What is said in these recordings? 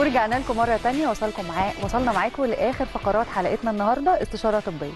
ورجعنا لكم مره تانية وصلكم معاه وصلنا معاكم لاخر فقرات حلقتنا النهارده استشاره طبيه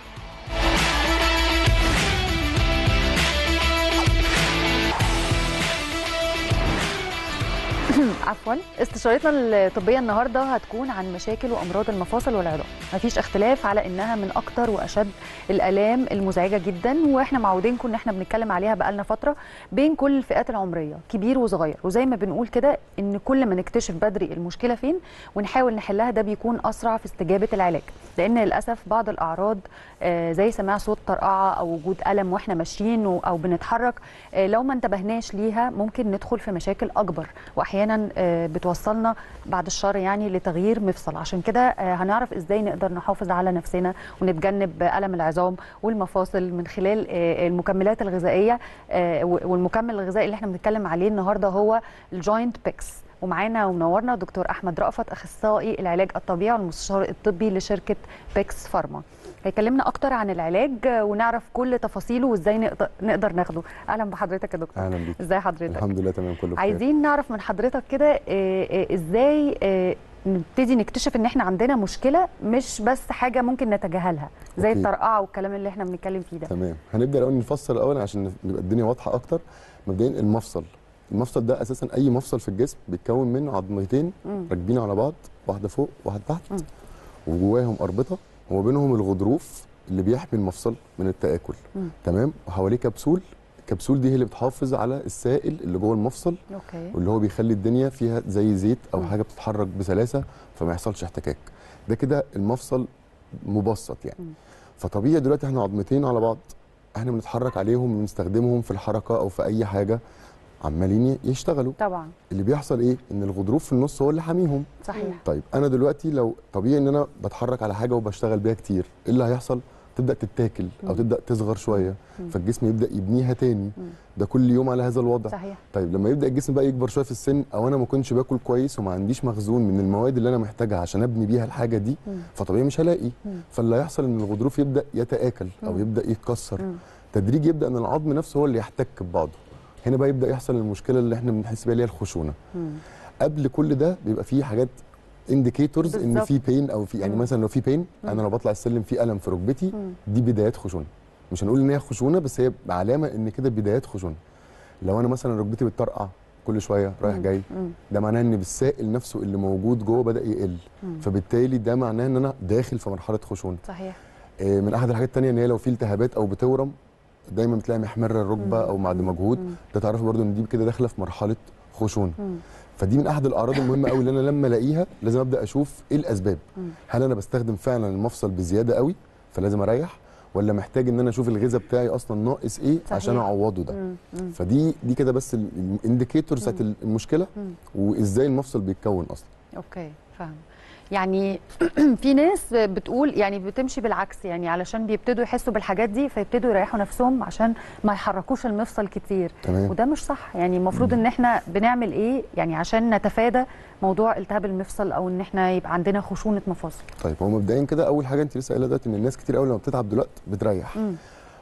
عفوا استشارتنا الطبيه النهارده هتكون عن مشاكل وامراض المفاصل والعظام مفيش اختلاف على انها من اكتر واشد الالام المزعجه جدا واحنا معودينكم ان احنا بنتكلم عليها بقالنا فتره بين كل الفئات العمريه كبير وصغير وزي ما بنقول كده ان كل ما نكتشف بدري المشكله فين ونحاول نحلها ده بيكون اسرع في استجابه العلاج لان للاسف بعض الاعراض آه، زي سماع صوت طرقعه او وجود الم واحنا ماشيين و- او بنتحرك آه، لو ما انتبهناش ليها ممكن ندخل في مشاكل اكبر واحيانا آه، بتوصلنا بعد الشر يعني لتغيير مفصل عشان كده آه، هنعرف ازاي نقدر نحافظ على نفسنا ونتجنب الم العظام والمفاصل من خلال آه، المكملات الغذائيه آه، والمكمل الغذائي اللي احنا بنتكلم عليه النهارده هو الجوينت بيكس ومعانا ومنورنا دكتور احمد رأفت اخصائي العلاج الطبيعي والمستشار الطبي لشركه بيكس فارما هيكلمنا اكتر عن العلاج ونعرف كل تفاصيله وازاي نقدر نقدر ناخده اهلا بحضرتك يا دكتور اهلا بيك ازاي حضرتك الحمد لله تمام كله بخير عايزين نعرف من حضرتك كده آه، آه، ازاي آه، نبتدي نكتشف ان احنا عندنا مشكله مش بس حاجه ممكن نتجاهلها زي أوكي. الطرقعه والكلام اللي احنا بنتكلم فيه ده تمام هنبدا الاول نفسر الاول عشان نبقى الدنيا واضحه اكتر مبدئيا المفصل المفصل ده اساسا اي مفصل في الجسم بيتكون من عظمتين مم. راكبين على بعض واحده فوق واحده تحت مم. وجواهم اربطه وما بينهم الغضروف اللي بيحمي المفصل من التاكل مم. تمام وحواليه كبسول الكبسول دي هي اللي بتحافظ على السائل اللي جوه المفصل اوكي واللي هو بيخلي الدنيا فيها زي زيت او مم. حاجه بتتحرك بسلاسه فما يحصلش احتكاك ده كده المفصل مبسط يعني مم. فطبيعي دلوقتي احنا عظمتين على بعض احنا بنتحرك عليهم بنستخدمهم في الحركه او في اي حاجه عمالين يشتغلوا طبعا اللي بيحصل ايه ان الغضروف في النص هو اللي حاميهم صحيح طيب انا دلوقتي لو طبيعي ان انا بتحرك على حاجه وبشتغل بيها كتير ايه اللي هيحصل تبدا تتاكل او مم. تبدا تصغر شويه مم. فالجسم يبدا يبنيها تاني مم. ده كل يوم على هذا الوضع صحيح طيب لما يبدا الجسم بقى يكبر شويه في السن او انا ما كنتش باكل كويس وما عنديش مخزون من المواد اللي انا محتاجها عشان ابني بيها الحاجه دي مم. فطبيعي مش هلاقي مم. فاللي هيحصل ان الغضروف يبدا يتاكل او مم. يبدا يتكسر مم. تدريج يبدا ان العظم نفسه هو اللي يحتك ببعضه هنا بقى يبدا يحصل المشكله اللي احنا بنحس بيها اللي هي الخشونه مم. قبل كل ده بيبقى في حاجات انديكيتورز ان بالظبط. في بين او في يعني مم. مثلا لو في بين مم. انا لو بطلع السلم في الم في ركبتي مم. دي بدايات خشونه مش هنقول ان هي خشونه بس هي علامه ان كده بدايات خشونه لو انا مثلا ركبتي بتطرقع كل شويه رايح مم. جاي مم. ده معناه ان السائل نفسه اللي موجود جوه بدا يقل مم. فبالتالي ده معناه ان انا داخل في مرحله خشونه صحيح آه، من احد الحاجات التانية ان هي لو في التهابات او بتورم دايما بتلاقي محمره الركبه مم. او بعد مم. مجهود مم. ده تعرف برضو ان دي كده داخله في مرحله خشونه مم. فدي من احد الاعراض المهمه قوي اللي انا لما الاقيها لازم ابدا اشوف ايه الاسباب مم. هل انا بستخدم فعلا المفصل بزياده قوي فلازم اريح ولا محتاج ان انا اشوف الغذاء بتاعي اصلا ناقص ايه صحيح. عشان اعوضه ده مم. مم. فدي دي كده بس الانديكيتور بتاعت مم. المشكله مم. وازاي المفصل بيتكون اصلا اوكي فاهم يعني في ناس بتقول يعني بتمشي بالعكس يعني علشان بيبتدوا يحسوا بالحاجات دي فيبتدوا يريحوا نفسهم عشان ما يحركوش المفصل كتير تمام وده مش صح يعني المفروض ان احنا بنعمل ايه يعني عشان نتفادى موضوع التهاب المفصل او ان احنا يبقى عندنا خشونه مفاصل طيب هو مبدئيا كده اول حاجه انت لسه قايله دلوقتي ان الناس كتير قوي لما بتتعب دلوقتي بتريح مم.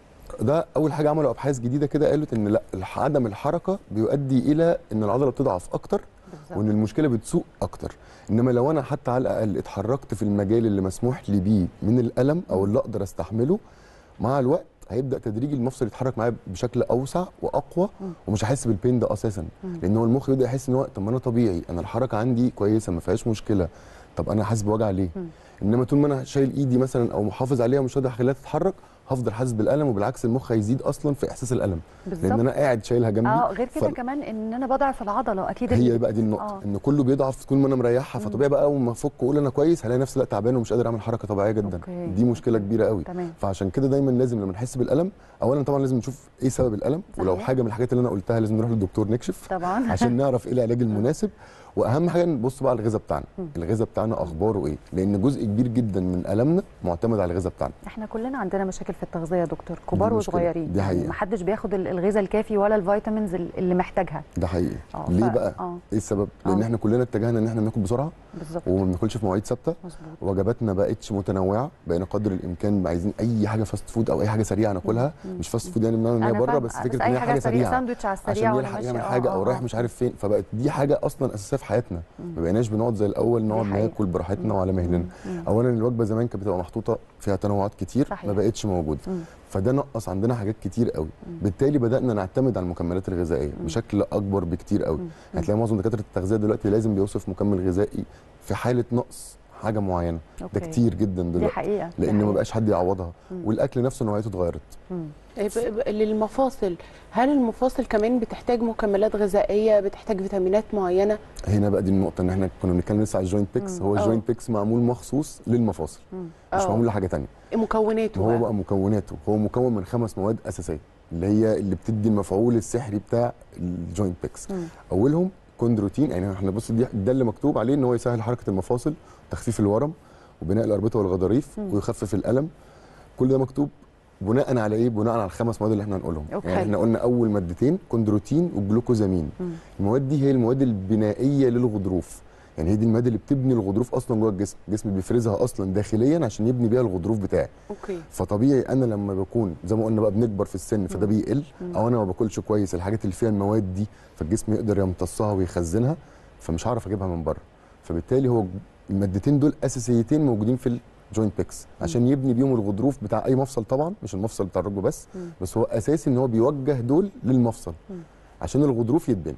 ده اول حاجه عملوا ابحاث جديده كده قالت ان لا الح- عدم الحركه بيؤدي الى ان العضله بتضعف اكتر بالظبط وان المشكله بتسوء اكتر انما لو انا حتى على الاقل اتحركت في المجال اللي مسموح لي بيه من الالم او اللي اقدر استحمله مع الوقت هيبدا تدريجي المفصل يتحرك معايا بشكل اوسع واقوى مم. ومش هحس بالبين ده اساسا مم. لان هو المخ يبدا يحس ان هو طب ما انا طبيعي انا الحركه عندي كويسه ما فيهاش مشكله طب انا حاسس بوجع ليه مم. انما طول ما انا شايل ايدي مثلا او محافظ عليها ومش قادر اخليها تتحرك هفضل حاسس بالالم وبالعكس المخ هيزيد اصلا في احساس الالم لان بالظبط انا قاعد شايلها جنبي اه غير كده ف- كمان ان انا بضعف العضله اكيد هي اللي- بقى دي النقطه آه. آه. ان كله بيضعف طول ما انا مريحها مم. فطبيعي بقى اول ما افك واقول انا كويس هلاقي نفسي لا تعبان ومش قادر اعمل حركه طبيعيه جدا أوكي. دي مشكله كبيره قوي تمام فعشان كده دايما لازم لما نحس بالالم اولا طبعا لازم نشوف ايه سبب الالم ولو صحيح. حاجه من الحاجات اللي انا قلتها لازم نروح للدكتور نكشف طبعا عشان نعرف ايه العلاج المناسب واهم حاجه نبص بقى على الغذاء بتاعنا مم. الغذاء بتاعنا اخباره ايه لان جزء كبير جدا من المنا معتمد على الغذاء بتاعنا احنا كلنا عندنا مشاكل في التغذيه يا دكتور كبار دي مشكلة. وصغيرين دي يعني حقيقة. محدش بياخد ال- الغذاء الكافي ولا الفيتامينز ال- اللي محتاجها ده حقيقي اه ليه ف- بقى اه ايه السبب لان آه. احنا كلنا اتجهنا ان احنا بناكل بسرعه بالظبط وما بناكلش في مواعيد ثابته مظبوط وجباتنا بقتش متنوعه بقينا قدر الامكان عايزين اي حاجه فاست فود او اي حاجه سريعه ناكلها مم. مش فاست فود يعني بمعنى ان هي أنا بره فاهمة، بس فكره ان اي هي حاجه حاجه سريعه سريعه ساندوتش على السريع عشان وأنا يلحق ماشية. يعمل آه، حاجه او آه، رايح آه. مش عارف فين فبقت دي حاجه اصلا اساسيه في حياتنا ما بقيناش بنقعد زي الاول نقعد حقيقة. ناكل براحتنا وعلى مهلنا مم. اولا الوجبه زمان كانت بتبقى محطوطه فيها تنوعات كتير صحيح. ما بقتش موجوده مم. فده نقص عندنا حاجات كتير قوي بالتالي بدانا نعتمد على المكملات الغذائيه بشكل اكبر بكتير قوي هتلاقي معظم دكاتره التغذيه دلوقتي لازم بيوصف مكمل غذائي في حاله نقص حاجه معينه ده أوكي. كتير جدا دي دلوقتي حقيقه دي لان ما حقيقة. بقاش حد يعوضها والاكل نفسه نوعيته اتغيرت مم. ب- ب- للمفاصل هل المفاصل كمان بتحتاج مكملات غذائيه بتحتاج فيتامينات معينه هنا بقى دي النقطه ان احنا كنا بنتكلم لسه على الجوينت بيكس هو آه. الجوينت بيكس معمول مخصوص للمفاصل مش آه. معمول لحاجه تانية مكوناته هو بقى. بقى مكوناته هو مكون من خمس مواد اساسيه اللي هي اللي بتدي المفعول السحري بتاع الجوينت بيكس مم. اولهم كوندروتين يعني احنا بص دي ده اللي مكتوب عليه ان هو يسهل حركه المفاصل تخفيف الورم وبناء الاربطه والغضاريف مم. ويخفف الالم كل ده مكتوب بناء على ايه بناء على الخمس مواد اللي احنا هنقولهم أوكي. يعني احنا قلنا اول مادتين كوندروتين وجلوكوزامين مم. المواد دي هي المواد البنائيه للغضروف يعني هي دي المواد اللي بتبني الغضروف اصلا جوه الجسم الجسم بيفرزها اصلا داخليا عشان يبني بيها الغضروف بتاعي اوكي فطبيعي انا لما بكون زي ما قلنا بقى بنكبر في السن فده بيقل او انا ما باكلش كويس الحاجات اللي فيها المواد دي فالجسم يقدر يمتصها ويخزنها فمش هعرف اجيبها من بره فبالتالي هو المادتين دول اساسيتين موجودين في الجوينت بيكس عشان يبني بيهم الغضروف بتاع اي مفصل طبعا مش المفصل بتاع الركبه بس مم. بس هو اساسي ان هو بيوجه دول للمفصل مم. عشان الغضروف يتبني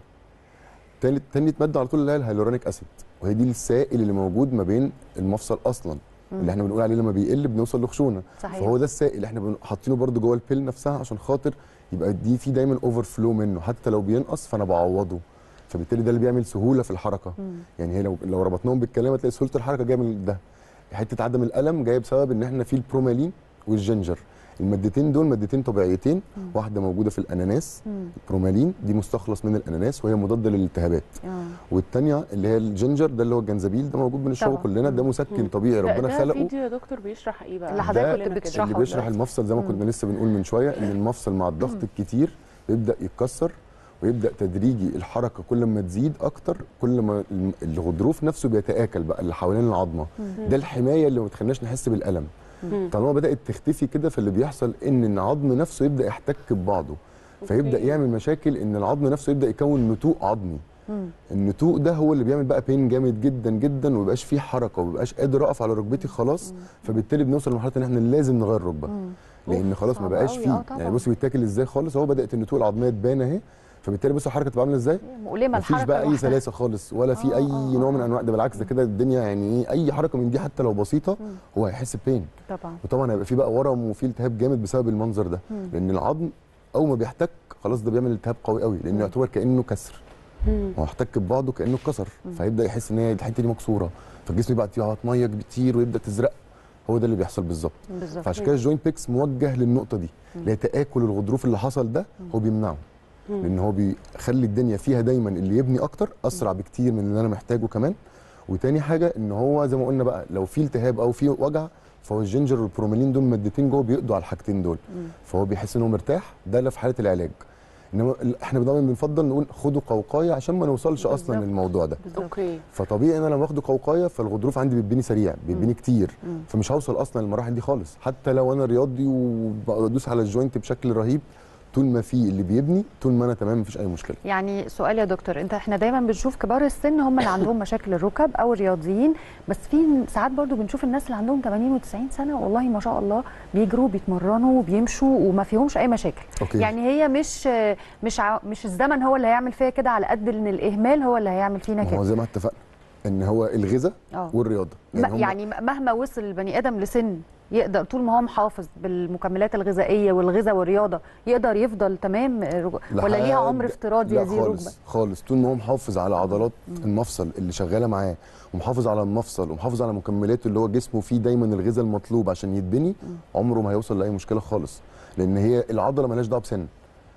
تالت تاني ماده على طول اللي هي الهيلورونيك اسيد وهي دي السائل اللي موجود ما بين المفصل اصلا اللي احنا بنقول عليه لما بيقل بنوصل لخشونه صحيح فهو ده السائل احنا بن- حاطينه برده جوه البيل نفسها عشان خاطر يبقى دي في دايما اوفر فلو منه حتى لو بينقص فانا بعوضه فبالتالي ده اللي بيعمل سهوله في الحركه مم. يعني هي لو لو ربطناهم بالكلام هتلاقي سهوله الحركه جايه من ده حته عدم الالم جايه بسبب ان احنا في البرومالين والجنجر المادتين دول مادتين طبيعيتين واحده موجوده في الاناناس مم. البرومالين دي مستخلص من الاناناس وهي مضاده للالتهابات آه. والثانيه اللي هي الجنجر ده اللي هو الجنزبيل ده موجود بنشربه طبعا. كلنا ده مسكن مم. طبيعي ده- ربنا ده خلقه فيديو يا دكتور بيشرح ايه بقى اللي حضرتك ده كنت كلنا بتشرحه اللي بيشرح دلوقتي. المفصل زي ما كنا لسه بنقول من شويه ان المفصل مع الضغط الكتير بيبدا يتكسر ويبدا تدريجي الحركه كل ما تزيد اكتر كل ما الم- الغضروف نفسه بيتاكل بقى اللي حوالين العظمه ده الحمايه اللي ما بتخليناش نحس بالالم مم. طالما بدات تختفي كده فاللي بيحصل ان العظم نفسه يبدا يحتك ببعضه فيبدا أوكي. يعمل مشاكل ان العظم نفسه يبدا يكون نتوء عظمي مم. النتوء ده هو اللي بيعمل بقى بين جامد جدا جدا وما بيبقاش فيه حركه وما بيبقاش قادر اقف على ركبتي خلاص فبالتالي بنوصل لمرحله ان احنا لازم نغير ركبه مم. لان خلاص ما صعب بقاش أوي، فيه آه طبعاً. يعني بص بيتاكل ازاي خالص هو بدات النتوء العظميه تبان اهي فبالتالي بص الحركه تبقى عامله ازاي مؤلمه مفيش الحركه بقى اي لوحدها. سلاسه خالص ولا في آه، اي آه، نوع من آه. انواع ده بالعكس ده كده الدنيا يعني ايه اي حركه من دي حتى لو بسيطه مم. هو هيحس ببين طبعا وطبعا هيبقى في بقى ورم وفي التهاب جامد بسبب المنظر ده مم. لان العظم اول ما بيحتك خلاص ده بيعمل التهاب قوي قوي لانه يعتبر كانه كسر مم. هو احتك ببعضه كانه اتكسر فيبدا يحس ان هي الحته دي مكسوره فالجسم يبقى يبعت ميه كتير ويبدا تزرق هو ده اللي بيحصل بالظبط بالظبط فعشان كده الجوينت بيكس موجه للنقطه دي اللي هي تاكل الغضروف اللي حصل ده هو بيمنعه مم. لان هو بيخلي الدنيا فيها دايما اللي يبني اكتر اسرع بكتير من اللي انا محتاجه كمان وتاني حاجه ان هو زي ما قلنا بقى لو في التهاب او في وجع فهو الجينجر والبرومالين دول مادتين جوه بيقضوا على الحاجتين دول مم. فهو بيحس ان هو مرتاح ده اللي في حاله العلاج انما ال- احنا دايما بنفضل نقول خدوا قوقايه عشان ما نوصلش اصلا بالظبط. للموضوع ده بالظبط اوكي فطبيعي ان انا لما باخده قوقايه فالغضروف عندي بيتبني سريع بيتبني كتير مم. فمش هوصل اصلا للمراحل دي خالص حتى لو انا رياضي وبدوس على الجوينت بشكل رهيب طول ما في اللي بيبني طول ما انا تمام مفيش اي مشكله يعني سؤال يا دكتور انت احنا دايما بنشوف كبار السن هم اللي عندهم مشاكل الركب او الرياضيين بس في ساعات برضو بنشوف الناس اللي عندهم 80 و90 سنه والله ما شاء الله بيجروا بيتمرنوا وبيمشوا وما فيهمش اي مشاكل اوكي يعني هي مش مش ع- مش الزمن هو اللي هيعمل فيها كده على قد ان الاهمال هو اللي هيعمل فينا ما هو كده زي ما اتفقنا ان هو الغذاء اه والرياضه يعني, هم- يعني مهما وصل البني ادم لسن يقدر طول ما هو محافظ بالمكملات الغذائيه والغذاء والرياضه يقدر يفضل تمام رج- ولا ليها لحد- عمر افتراضي لا هذه الركبه خالص خالص طول ما هو محافظ على عضلات المفصل اللي شغاله معاه ومحافظ على المفصل ومحافظ على مكملاته اللي هو جسمه فيه دايما الغذاء المطلوب عشان يتبني عمره ما هيوصل لاي مشكله خالص لان هي العضله مالهاش دعوه بسن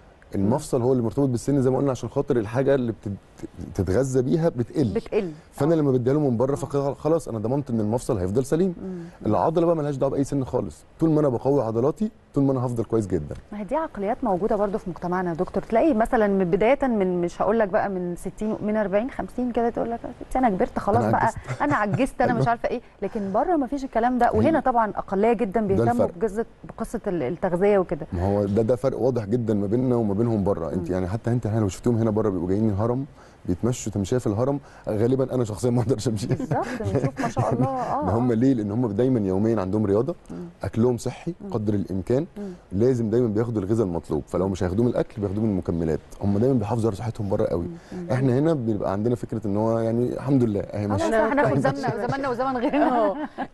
المفصل هو اللي مرتبط بالسن زي ما قلنا عشان خاطر الحاجه اللي بتت- بتتغذى بيها بتقل بتقل فانا لما بديها له من بره فخلاص انا ضمنت ان المفصل هيفضل سليم العضله بقى مالهاش دعوه باي سن خالص طول ما انا بقوي عضلاتي طول ما انا هفضل كويس جدا ما هي دي عقليات موجوده برضو في مجتمعنا يا دكتور تلاقي مثلا من بدايه من مش هقول لك بقى من 60 من 40 50 كده تقول لك انا كبرت خلاص أنا بقى عجزت. انا عجزت انا مش أيوة. عارفه ايه لكن بره ما فيش الكلام ده وهنا طبعا اقليه جدا بيهتموا الفرق. بقصه بقصه ال- التغذيه وكده ما هو ده ده فرق واضح جدا ما بيننا وما بينهم بره انت يعني حتى انت هنا لو شفتهم هنا بره بيبقوا جايين هرم بيتمشوا تمشيه في الهرم غالبا انا شخصيا ما اقدرش امشي بالظبط بنشوف ما شاء الله اه ده هم ليه لان هم دايما يوميا عندهم رياضه اكلهم صحي قدر الامكان لازم دايما بياخدوا الغذاء المطلوب فلو مش هياخدوه من الاكل بياخدوه من المكملات هم دايما بيحافظوا على صحتهم بره قوي احنا هنا بيبقى عندنا فكره ان هو يعني الحمد لله اهي خلاص ماشي أنا هناخد كويس. زمن زماننا وزمن غيرنا اه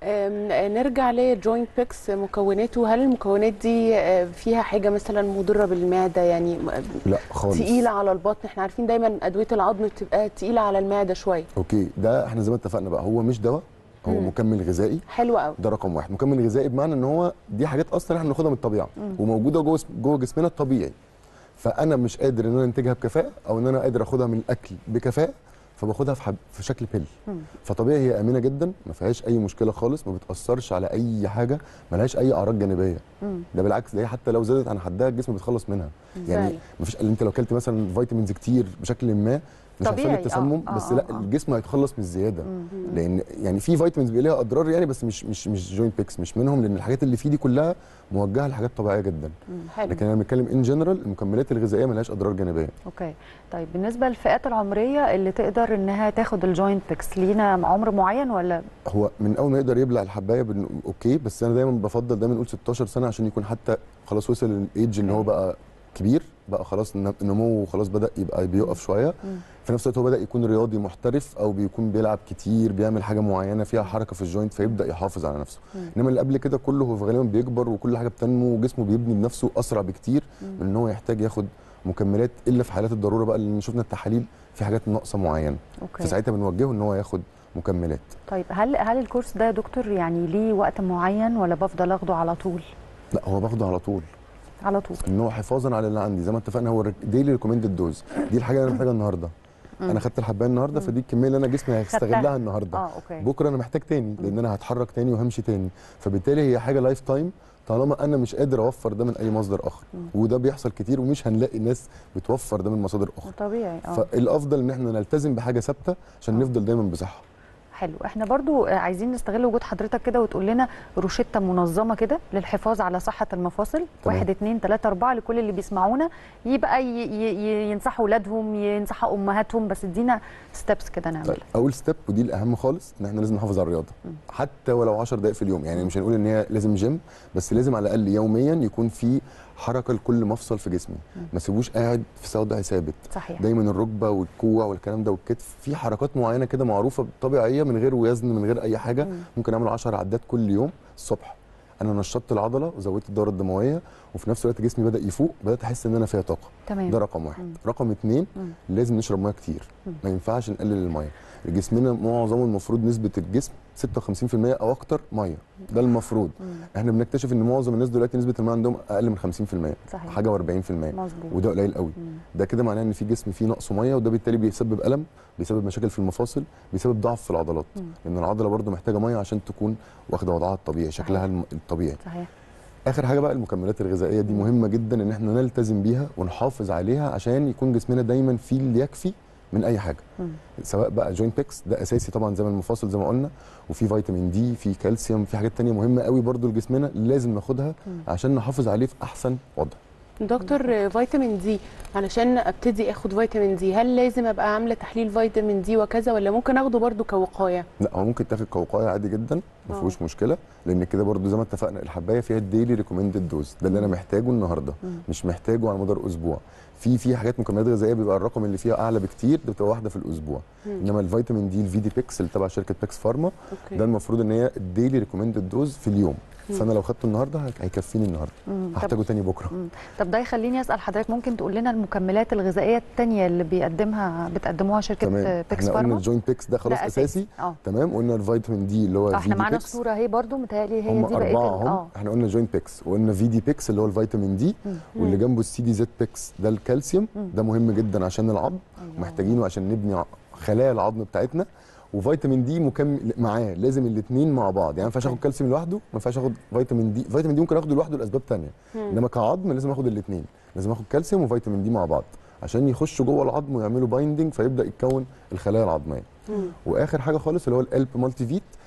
آم، نرجع لجوينت بيكس مكوناته هل المكونات دي آه، فيها حاجه مثلا مضره بالمعده يعني م- لا خالص تقيله على البطن احنا عارفين دايما ادويه العظم بتبقى تقيله على المعده شويه اوكي ده احنا زي ما اتفقنا بقى هو مش دواء هو مم. مكمل غذائي حلوه قوي ده رقم واحد مكمل غذائي بمعنى ان هو دي حاجات اصلا احنا بناخدها من الطبيعه وموجوده جوه جوه جسمنا الطبيعي فانا مش قادر ان انا انتجها بكفاءه او ان انا قادر اخدها من الاكل بكفاءه فباخدها في, حب في شكل بيل مم. فطبيعي هي امنه جدا ما فيهاش اي مشكله خالص ما بتاثرش على اي حاجه ما لهاش اي اعراض جانبيه مم. ده بالعكس ده هي حتى لو زادت عن حدها الجسم بيتخلص منها يعني فعلا. ما فيش انت لو اكلت مثلا فيتامينز كتير بشكل ما مش هيحصل طبيعي، لك تسمم آه، بس آه، لا آه. الجسم هيتخلص من الزياده مم. لان يعني في فيتامينز بيبقى ليها اضرار يعني بس مش مش مش جوينت بيكس مش منهم لان الحاجات اللي فيه دي كلها موجهه لحاجات طبيعيه جدا حلو لكن انا بتكلم ان جنرال المكملات الغذائيه ملهاش اضرار جانبيه اوكي طيب بالنسبه للفئات العمريه اللي تقدر انها تاخد الجوينت بيكس لينا عمر معين ولا هو من اول ما يقدر يبلع الحبايه بن... اوكي بس انا دايما بفضل دايما نقول 16 سنه عشان يكون حتى خلاص وصل للايدج ان هو بقى كبير بقى خلاص الن- نموه خلاص بدا يبقى بيقف شويه مم. في نفس الوقت هو بدا يكون رياضي محترف او بيكون بيلعب كتير بيعمل حاجه معينه فيها حركه في الجوينت فيبدا يحافظ على نفسه مم. انما اللي قبل كده كله هو غالبا بيكبر وكل حاجه بتنمو وجسمه بيبني بنفسه اسرع بكتير من ان هو يحتاج ياخد مكملات الا في حالات الضروره بقى اللي شفنا التحاليل في حاجات ناقصه معينه اوكي فساعتها بنوجهه ان هو ياخد مكملات طيب هل هل الكورس ده يا دكتور يعني ليه وقت معين ولا بفضل اخده على طول لا هو باخده على طول على طول ان هو حفاظا على اللي عندي زي ما اتفقنا هو ديلي ريكومندد دوز دي الحاجه اللي انا محتاجها النهارده انا خدت الحبايه النهارده فدي الكميه اللي انا جسمي هيستغلها خدتها. النهارده اه اوكي بكره انا محتاج تاني لان انا هتحرك تاني وهمشي تاني فبالتالي هي حاجه لايف تايم طالما انا مش قادر اوفر ده من اي مصدر اخر وده بيحصل كتير ومش هنلاقي ناس بتوفر ده من مصادر اخرى طبيعي اه فالافضل ان احنا نلتزم بحاجه ثابته عشان نفضل دايما بصحه حلو احنا برضو آه، عايزين نستغل وجود حضرتك كده وتقول لنا روشته منظمه كده للحفاظ على صحه المفاصل تمام. واحد اتنين تلاته اربعه لكل اللي بيسمعونا يبقى ي- ي- ي- ينصحوا اولادهم ينصحوا امهاتهم بس ادينا ستيبس كده طيب نعملها اول ستيب ودي الاهم خالص ان احنا لازم نحافظ على الرياضه حتى ولو 10 دقائق في اليوم يعني مش هنقول ان هي لازم جيم بس لازم على الاقل يوميا يكون في حركه لكل مفصل في جسمي ما سيبوش قاعد في وضع ثابت صحيح دايما الركبه والكوع والكلام ده والكتف في حركات معينه كده معروفه طبيعيه من غير وزن من غير اي حاجه ممكن اعمل 10 عدات كل يوم الصبح انا نشطت العضله وزودت الدوره الدمويه وفي نفس الوقت جسمي بدا يفوق بدات احس ان انا فيها طاقه تمام ده رقم واحد مم. رقم اتنين مم. لازم نشرب ميه كتير مم. ما ينفعش نقلل الميه جسمنا معظمه المفروض نسبه الجسم 56% او اكتر ميه ده المفروض مم. احنا بنكتشف ان معظم الناس دلوقتي نسبه الميه عندهم اقل من 50% صحيح. حاجه و40% مظبوط وده قليل قوي مم. ده كده معناه ان في جسم فيه نقص ميه وده بالتالي بيسبب الم بيسبب مشاكل في المفاصل بيسبب ضعف في العضلات مم. لان العضله برضو محتاجه ميه عشان تكون واخده وضعها الطبيعي شكلها صحيح. الم- الطبيعي صحيح اخر حاجه بقى المكملات الغذائيه دي مهمه جدا ان احنا نلتزم بيها ونحافظ عليها عشان يكون جسمنا دايما فيه اللي يكفي من اي حاجه مم. سواء بقى جوينت بيكس ده اساسي طبعا زي ما المفاصل زي ما قلنا وفي فيتامين دي في كالسيوم في حاجات تانية مهمه قوي برضو لجسمنا لازم ناخدها مم. عشان نحافظ عليه في احسن وضع دكتور آه، فيتامين دي علشان ابتدي اخد فيتامين دي هل لازم ابقى عامله تحليل فيتامين دي وكذا ولا ممكن اخده برضو كوقايه لا هو ممكن تاخد كوقايه عادي جدا ما آه. فيهوش مشكله لان كده برضو زي ما اتفقنا الحبايه فيها الديلي ريكومندد دوز ده اللي انا محتاجه النهارده مم. مش محتاجه على مدار اسبوع في في حاجات مكملات غذائيه بيبقى الرقم اللي فيها اعلى بكتير ده بتبقى واحده في الاسبوع مم. انما الفيتامين دي الفي دي بيكس اللي تبع شركه بيكس فارما اوكي ده المفروض ان هي الديلي ريكومندد دوز في اليوم مم. فانا لو خدته النهارده هي- هيكفيني النهارده مم. طب هحتاجه تاني بكره مم. طب ده يخليني اسال حضرتك ممكن تقول لنا المكملات الغذائيه الثانيه اللي بيقدمها بتقدموها شركه تمام آه، بيكس احنا قلنا فارما الجوينت بيكس ده خلاص ده اساسي اه تمام قلنا الفيتامين دي اللي هو آه، في احنا دي معانا بيكس الصوره اهي برضو متهيألي هي هم دي بقيه أربعة ال- هم احنا قلنا جوينت بيكس وقلنا في دي بيكس اللي هو الفيتامين دي مم. واللي جنبه السي دي زد بيكس ده الكالسيوم مم. ده مهم جدا عشان العظم أيوة. محتاجينه عشان نبني ع- خلايا العظم بتاعتنا وفيتامين دي مكمل معاه لازم الاثنين مع بعض يعني ما ينفعش اخد كالسيوم لوحده ما ينفعش اخد فيتامين دي فيتامين دي ممكن اخده لوحده لاسباب ثانيه مم. انما كعظم لازم اخد الاثنين لازم اخد كالسيوم وفيتامين دي مع بعض عشان يخشوا جوه العظم ويعملوا بايندنج فيبدا يتكون الخلايا العظميه مم. واخر حاجه خالص اللي هو الالب مالتي فيت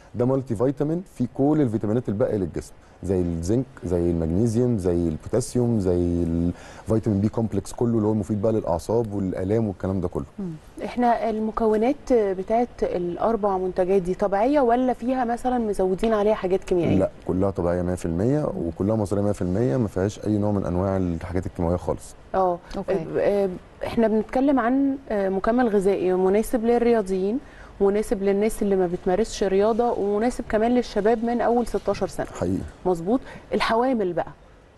ده مالتي فيتامين فيه كل الفيتامينات الباقيه للجسم زي الزنك زي المغنيسيوم زي البوتاسيوم زي الفيتامين بي كومبلكس كله اللي هو مفيد بقى للاعصاب والالام والكلام ده كله احنا المكونات بتاعت الاربع منتجات دي طبيعيه ولا فيها مثلا مزودين عليها حاجات كيميائيه لا كلها طبيعيه 100% وكلها مصريه 100% ما فيهاش اي نوع من انواع الحاجات الكيماويه خالص اه أوكي. آه، احنا بنتكلم عن آه، مكمل غذائي مناسب للرياضيين مناسب للناس اللي ما بتمارسش رياضه ومناسب كمان للشباب من اول 16 سنه حقيقي مظبوط الحوامل بقى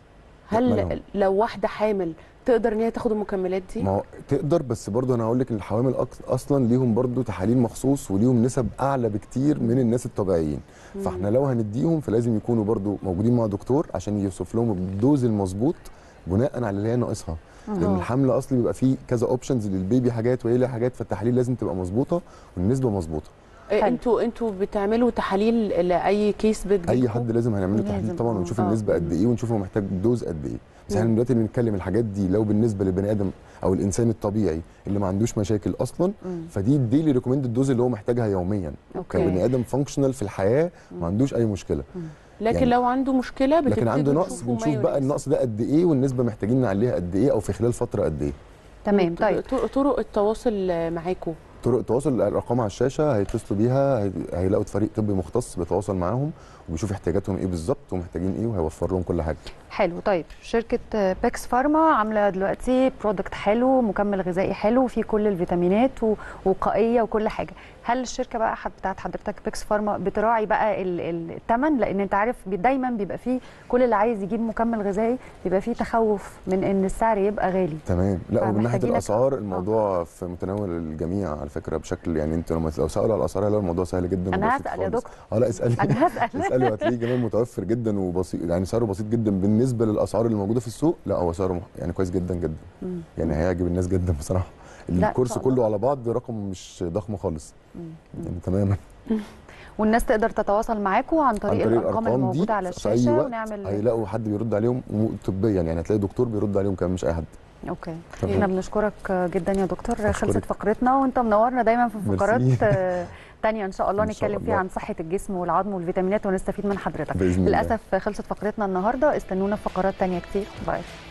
لا، هل مالهم. لو واحده حامل تقدر ان هي تاخد المكملات دي ما هو تقدر بس برضه انا هقول لك ان الحوامل أك- اصلا ليهم برضه تحاليل مخصوص وليهم نسب اعلى بكتير من الناس الطبيعيين فاحنا لو هنديهم فلازم يكونوا برضه موجودين مع دكتور عشان يوصف لهم الدوز المظبوط بناء على اللي هي ناقصها لان آه. الحمل اصلي بيبقى فيه كذا اوبشنز للبيبي حاجات وهي ليها حاجات فالتحاليل لازم تبقى مظبوطه والنسبه مظبوطه آه، حلو. انتوا انتوا بتعملوا تحاليل لاي كيس بتجيلكوا اي حد لازم هنعمل له لازم، تحليل طبعا آه. ونشوف آه. النسبه قد ايه ونشوف هو محتاج دوز قد ايه بس احنا دلوقتي بنتكلم الحاجات دي لو بالنسبه للبني ادم او الانسان الطبيعي اللي ما عندوش مشاكل اصلا مم. فدي الديلي ريكومند الدوز اللي هو محتاجها يوميا أوكي. كبني ادم فانكشنال في الحياه ما عندوش اي مشكله لكن يعني- لو عنده مشكله لكن بتبتدوا عنده نقص تشوفوا ما بنشوف بقى يناسب. النقص ده قد ايه والنسبه محتاجين نعليها قد ايه او في خلال فتره قد ايه تمام طيب طرق- طرق التواصل معاكم طرق التواصل الارقام على الشاشه هيتصلوا بيها هي- هيلاقوا فريق طبي مختص بيتواصل معاهم وبيشوف احتياجاتهم ايه بالظبط ومحتاجين ايه وهيوفر لهم كل حاجه حلو طيب شركة بيكس فارما عاملة دلوقتي برودكت حلو مكمل غذائي حلو فيه كل الفيتامينات ووقائية وكل حاجة هل الشركة بقى حد بتاعت حضرتك بيكس فارما بتراعي بقى ال- ال- الثمن لأن أنت عارف بي- دايما بيبقى فيه كل اللي عايز يجيب مكمل غذائي بيبقى فيه تخوف من إن السعر يبقى غالي تمام لا ومن ناحيه فمحتاجينك- الاسعار الموضوع في متناول الجميع على فكره بشكل يعني انت لما لو سالوا على الاسعار هيلاقوا الموضوع سهل جدا أنا وبسيط هسأل يا خالص. دكتور. اه لا اسالي أنا هسأل اسالي وهتلاقيه كمان متوفر جدا وبسيط يعني سعره بسيط جدا بالنسبه للاسعار اللي موجوده في السوق لا هو سعره مح- يعني كويس جدا جدا مم. يعني هيعجب الناس جدا بصراحه لا، إن الكورس شاء الله. كله على بعض رقم مش ضخم خالص يعني تماما والناس تقدر تتواصل معاكم عن طريق, عن طريق الأرقام الارقام دي الموجودة على في اي الشاشة وقت ونعمل هيلاقوا حد بيرد عليهم م- طبيا يعني هتلاقي دكتور بيرد عليهم كمان مش اي حد اوكي تمام. احنا بنشكرك جدا يا دكتور أشكرك. خلصت فقرتنا وانت منورنا دايما في ميرسي. فقرات آه، تانية ان شاء الله إن شاء نتكلم فيها الله. عن صحة الجسم والعظم والفيتامينات ونستفيد من حضرتك باذن الله للاسف خلصت فقرتنا النهارده استنونا في فقرات تانية كتير باي